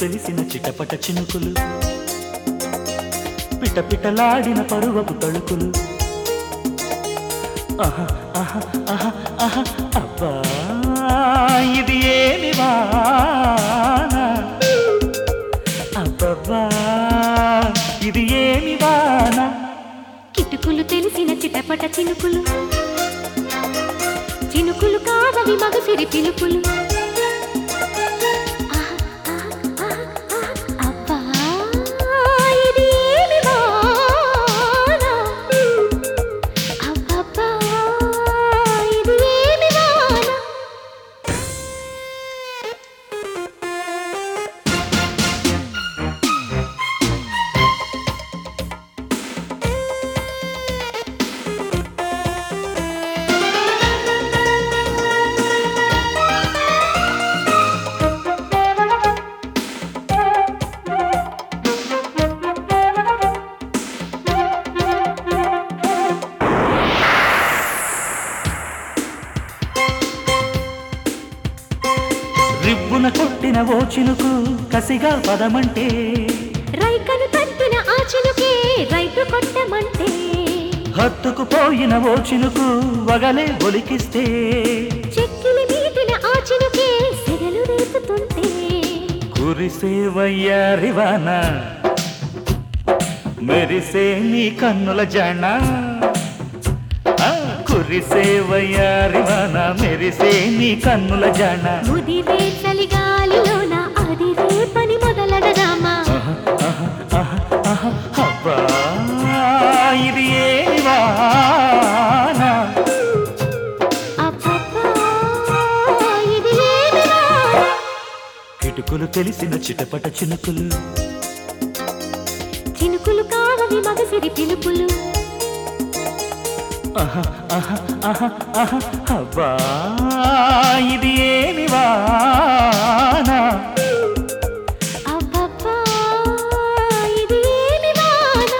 తెలిసిన చిటపట చినుకులు పిట పిటలాడిన పరువపు తడుకులు ఆహా ఆహా ఆహా ఆహా అబ్బా ఇది ఏమి వాన అబ్బబ్బా ఇది ఏమి వాన కిటుకులు తెలిసిన చిటపట చినుకులు చినుకులు కావవి మగసిరి పిలుపులు ఆహ్, ఆహ్, ఆహ్, ఆహ్, అబ్బా, ఇది ఏమి వాన? అబ్బబ్బా, ఇది ఏమి వాన? రిబ్బున కొట్టిన ఓ చినుకు కసిగా పదమంటే రైకను తట్టిన ఆ చినుకే రైతు కొట్టమంటే హత్తుకు పోయిన ఓ చినుకు వగలే ఒలికిస్తే చెక్కిలి మీటిన ఆ చినుకే సెగలు రేపుతుంటే కురిసే వయ్యారివాన మెరిసే నీ కన్నుల జన ఆ, కురిసే వయ్యారివాన మెరిసే నీ కన్నుల జన ముదిరే చలిగాలిలోన అది రేపని మొదలడదామా ఆహా, ఆహా, ఆహా, ఆహా, అబ్బా, ఇది ఏమి వాన అబ్బబ్బా, ఇది ఏమి వాన? కిటుకులు తెలిసిన చిటపట చినుకులు చినుకులు కావవి మగసిరి పిలుపులు ఆహా, ఆహా, ఆహా, ఆహా, అబ్బా ఇది ఏమి వాన అబ్బబ్బా, ఇది ఏమి వాన?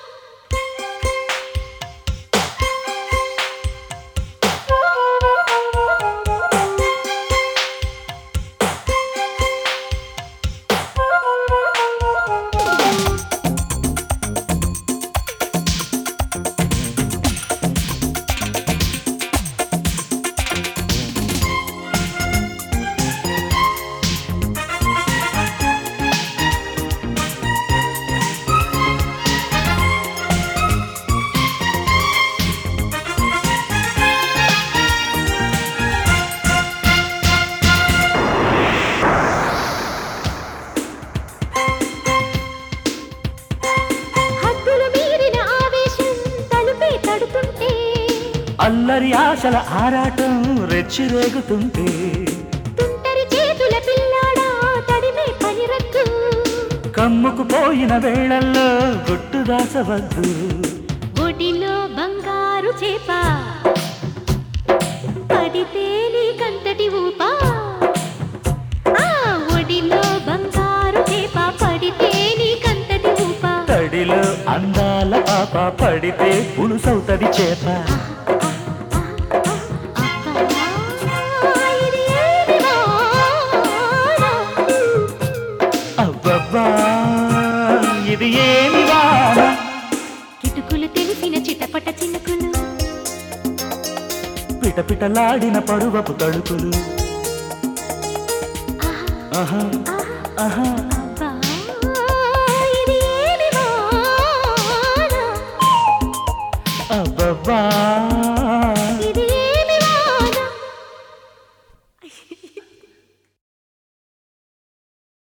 హద్దులు మీరిన ఆవేశం తలుపే తడుతుంటే అల్లరి ఆశల ఆరాటం రెచ్చిరేగుతుంటే తుంటరి చేతుల పిల్లాడా తడిమే పనిరద్దు కమ్ముకు పోయిన వేళల్లో గుట్టు దాచవద్దు ఒడిలో బంగారు చేప పడితే నీకంతటి ఊప ఆ ఒడిలో బంగారు చేప పడితే నీకంతటి ఊప తడిలో అందాల పాప పడితే పులుసవుతది చేప అబ్బా, ఇది ఏమి వాన? అబ్బబ్బా ఇది ఏమి వాన కిటుకులు తెలిసిన చిటపట చినుకులు పిటపిటలాడిన పరువపు తడుకులు ఆహా, ఆహా ఆహా అబ్బా, ఇది ఏమి వాన? అబ్బబ్బా